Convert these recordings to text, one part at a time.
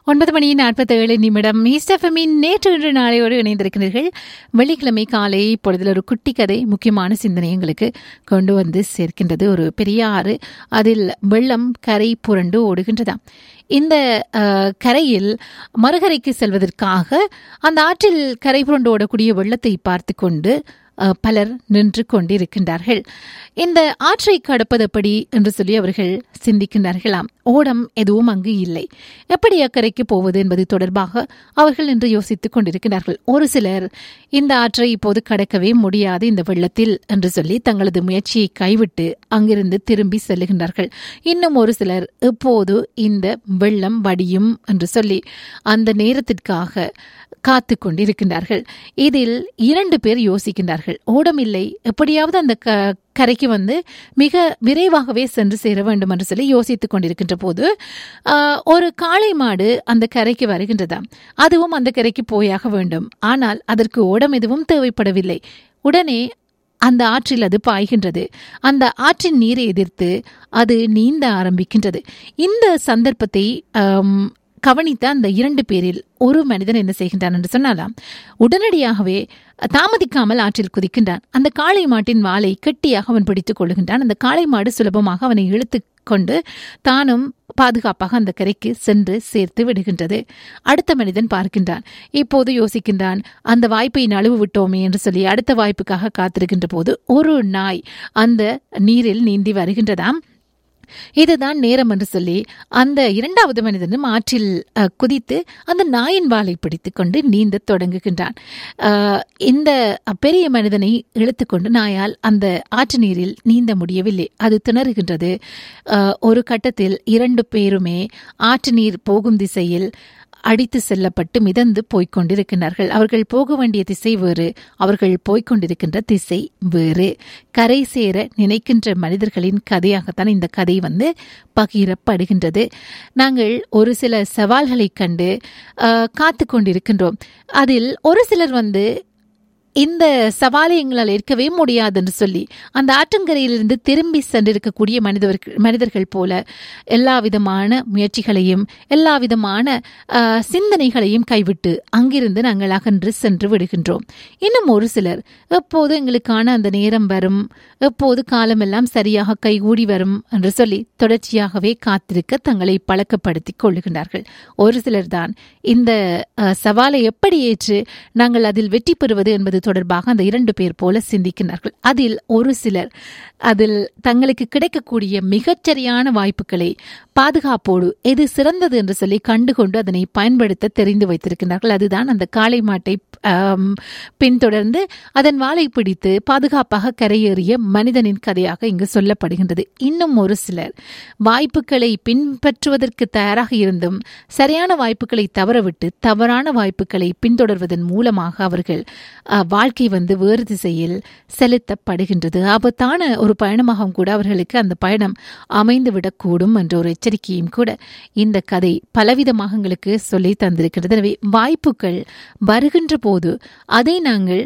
ஒன்பது மணி நாற்பத்தேழு நிமிடம் ஈஸ்டஃபமின் நேற்று இன்று நாளையோடு இணைந்திருக்கிறீர்கள் வெள்ளிக்கிழமை காலை பொழுதில் ஒரு குட்டி கதை முக்கியமான சிந்தனை எங்களுக்கு கொண்டு வந்து சேர்க்கின்றது ஒரு பெரிய ஆறு அதில் வெள்ளம் கரை புரண்டு ஓடுகின்றதாம் இந்த அஹ், கரையில் மறுகரைக்கு செல்வதற்காக அந்த ஆற்றில் கரை புரண்டு ஓடக்கூடிய வெள்ளத்தை பார்த்து கொண்டு அஹ், பலர் நின்று கொண்டிருக்கின்றார்கள் இந்த ஆற்றை கடப்பது எப்படி என்று சொல்லி அவர்கள் சிந்திக்கின்றார்களாம் ஓடம் எதுவும் அங்கு இல்லை எப்படி அக்கறைக்கு போவது என்பது தொடர்பாக அவர்கள் இன்று யோசித்துக் கொண்டிருக்கிறார்கள் ஒரு சிலர் இந்த ஆற்றை இப்போது கடக்கவே முடியாது இந்த வெள்ளத்தில் என்று சொல்லி தங்களது முயற்சியை கைவிட்டு அங்கிருந்து திரும்பி செல்லுகின்றார்கள் இன்னும் ஒரு சிலர் இப்போது இந்த வெள்ளம் வடியும் என்று சொல்லி அந்த நேரத்திற்காக காத்து கொண்டிருக்கின்றார்கள் இதில் இரண்டு பேர் யோசிக்கின்றார்கள் ஓடமில்லை எப்படியாவது அந்த க கரைக்கு வந்து மிக விரைவாகவே சென்று சேர வேண்டும் என்று சொல்லி யோசித்துக் கொண்டிருக்கின்ற போது ஆஹ், ஒரு காளை மாடு அந்த கரைக்கு வருகின்றதாம் அதுவும் அந்த கரைக்கு போயாக வேண்டும் ஆனால் அதற்கு ஓடம் எதுவும் தேவைப்படவில்லை உடனே அந்த ஆற்றில் அது பாய்கின்றது அந்த ஆற்றின் நீரை எதிர்த்து அது நீந்த ஆரம்பிக்கின்றது இந்த சந்தர்ப்பத்தை ஆம், கவனித்த அந்த இரண்டு பேரில் ஒரு மனிதன் என்ன செய்கின்றான் என்று சொன்னாலாம் உடனடியாகவே தாமதிக்காமல் ஆற்றில் குதிக்கின்றான் அந்த காளை மாட்டின் வாளை கெட்டியாக அவன் பிடித்துக் கொள்ளுகின்றான் அந்த காளை மாடு சுலபமாக அவனை இழுத்துக் கொண்டு தானும் பாதுகாப்பாக அந்த கரைக்கு சென்று சேர்த்து விடுகின்றது அடுத்த மனிதன் பார்க்கின்றான் இப்போது யோசிக்கின்றான் அந்த வாய்ப்பை நழுவு விட்டோமே என்று சொல்லி அடுத்த வாய்ப்புக்காக காத்திருக்கின்ற போது ஒரு நாய் அந்த நீரில் நீந்தி வருகின்றதாம் இதுதான் நேரம் என்று சொல்லி அந்த இரண்டாவது மனிதனும் ஆற்றில் அஹ், குதித்து அந்த நாயின் வாளை பிடித்துக் கொண்டு நீந்தத் தொடங்குகின்றான் அஹ், இந்த பெரிய மனிதனை இழுத்துக்கொண்டு நாயால் அந்த ஆற்று நீரில் நீந்த முடியவில்லை அது திணறுகின்றது அஹ், ஒரு கட்டத்தில் இரண்டு பேருமே ஆற்று நீர் போகும் திசையில் அடித்து செல்லப்பட்டு மிதந்து போய்க் கொண்டிருக்கிறார்கள் அவர்கள் போக வேண்டிய திசை வேறு அவர்கள் போய்க் கொண்டிருக்கின்ற திசை வேறு கரை சேர நினைக்கின்ற மனிதர்களின் கதையாகத்தான் இந்த கதை வந்து பகிரப்படுகின்றது நாங்கள் ஒரு சில சவால்களைக் கண்டு ஆஹ், காத்து கொண்டிருக்கின்றோம் அதில் ஒரு சிலர் வந்து இந்த சவாலை எங்களால் ஏற்கவே முடியாது என்று சொல்லி அந்த ஆற்றங்கரையிலிருந்து திரும்பி சென்றிருக்கக்கூடிய மனிதர்கள் மனிதர்கள் போல எல்லா விதமான முயற்சிகளையும் எல்லா விதமான ஆஹ், சிந்தனைகளையும் கைவிட்டு அங்கிருந்து நாங்கள் அகன்று சென்று விடுகின்றோம் இன்னும் ஒரு சிலர் எப்போது எங்களுக்கான அந்த நேரம் வரும் எப்போது காலமெல்லாம் சரியாக கைகூடி வரும் என்று சொல்லி தொடர்ச்சியாகவே காத்திருக்க தங்களை பழக்கப்படுத்திக் கொள்ளுகின்றார்கள் ஒரு சிலர் தான் இந்த அஹ், சவாலை எப்படி ஏற்று நாங்கள் அதில் வெற்றி பெறுவது என்பது தொடர்பாக அந்த இரண்டு பேர் போல சிந்திக்கின்றார்கள் அதில் ஒரு சிலர் அதில் தங்களுக்கு கிடைக்கக்கூடிய மிகச்சரியான வாய்ப்புகளை பாதுகாப்போடு எது சிறந்தது என்று சொல்லி கண்டுகொண்டு அதனை பயன்படுத்த தெரிந்து வைத்திருக்கின்றார்கள் அதுதான் அந்த காளை மாட்டை ஆம், பின்தொடர்ந்து அதன் வாளை பிடித்து பாதுகாப்பாக கரையேறிய மனிதனின் கதையாக இங்கு சொல்லப்படுகின்றது இன்னும் ஒரு சிலர் வாய்ப்புகளை பின்பற்றுவதற்கு தயாராக இருந்தும் சரியான வாய்ப்புகளை தவறவிட்டு தவறான வாய்ப்புகளை பின்தொடர்வதன் மூலமாக அவர்கள் அஹ், வாழ்க்கை வந்து வேறு திசையில் செலுத்தப்படுகின்றது ஆபத்தான ஒரு பயணமாகவும் கூட அவர்களுக்கு அந்த பயணம் அமைந்து விடக்கூடும் என்ற ஒரு எச்சரிக்கையும் கூட இந்த கதை பலவிதமாக எங்களுக்கு சொல்லி தந்திருக்கிறது எனவே வாய்ப்புகள் வருகின்ற போது அதை நாங்கள்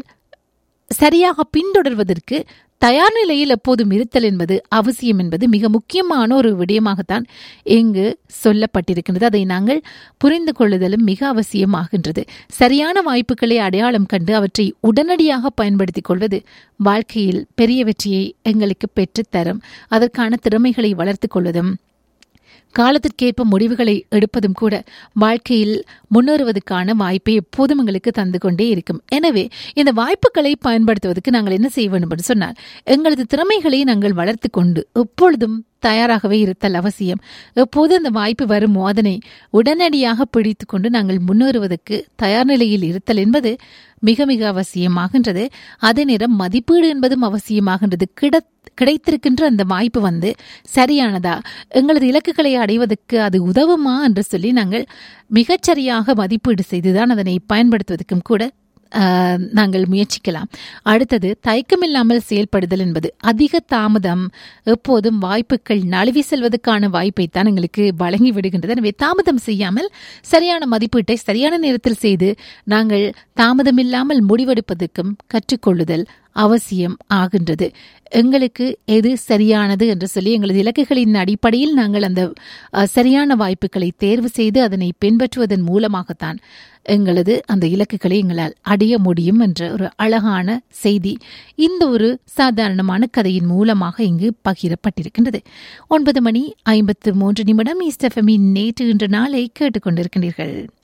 சரியாக பின்தொடர்வதற்கு தயார் நிலையில் எப்போதும் இருத்தல் என்பது அவசியம் என்பது மிக முக்கியமான ஒரு விடயமாகத்தான் இங்கு சொல்லப்பட்டிருக்கின்றது அதை நாங்கள் புரிந்து கொள்ளுதலும் மிக அவசியமாகின்றது சரியான வாய்ப்புகளை அடையாளம் கண்டு அவற்றை உடனடியாக பயன்படுத்திக் கொள்வது வாழ்க்கையில் பெரிய வெற்றியை எங்களுக்கு பெற்றுத்தரும் அதற்கான திறமைகளை வளர்த்துக் கொள்வதும் காலத்திற்கேற்ப முடிவுகளை எடுப்பதும் கூட வாழ்க்கையில் முன்னேறுவதற்கான வாய்ப்பை எப்போதும் எங்களுக்கு தந்து கொண்டே இருக்கும் எனவே இந்த வாய்ப்புகளை பயன்படுத்துவதற்கு நாங்கள் என்ன செய்ய வேண்டும் என்று சொன்னால் எங்களது திறமைகளை நாங்கள் வளர்த்து கொண்டு எப்பொழுதும் தயாராகவே இருத்தல் அவசியம் எப்போது அந்த வாய்ப்பு வருமோ அதனை உடனடியாக பிடித்து கொண்டு நாங்கள் முன்னேறுவதற்கு தயார் நிலையில் இருத்தல் என்பது மிக மிக அவசியமாகின்றது அதே நேரம் மதிப்பீடு என்பதும் அவசியமாகின்றது கிட கிடைத்திருக்கின்ற அந்த வாய்ப்பு வந்து சரியானதா எங்களது இலக்குகளை அடைவதற்கு அது உதவுமா என்று சொல்லி நாங்கள் மிகச்சரியாக மதிப்பீடு செய்துதான் அதனை பயன்படுத்துவதற்கும் கூட ஆஹ், நாங்கள் முயற்சிக்கலாம் அடுத்தது தயக்கமில்லாமல் செயல்படுதல் என்பது அதிக தாமதம் எப்போதும் வாய்ப்புகள் நழுவி செல்வதற்கான வாய்ப்பை தான் எங்களுக்கு வழங்கி விடுகின்றது எனவே தாமதம் செய்யாமல் சரியான மதிப்பீட்டை சரியான நேரத்தில் செய்து நாங்கள் தாமதமில்லாமல் முடிவெடுப்பதற்கும் கற்றுக்கொள்ளுதல் அவசியம் ஆகின்றது எங்களுக்கு எது சரியானது என்று சொல்லி எங்களது இலக்குகளின் அடிப்படையில் நாங்கள் அந்த அஹ், சரியான வாய்ப்புகளை தேர்வு செய்து அதனை பின்பற்றுவதன் மூலமாகத்தான் எங்களது அந்த இலக்குகளை எங்களால் அடைய முடியும் என்ற ஒரு அழகான செய்தி இந்த ஒரு சாதாரணமான கதையின் மூலமாக இங்கு பகிரப்பட்டிருக்கின்றது ஒன்பது மணி ஐம்பத்து மூன்று நிமிடம் ஈஸ்டஃபமின் நேற்று இன்று நாளை கேட்டுக்கொண்டிருக்கின்றீர்கள்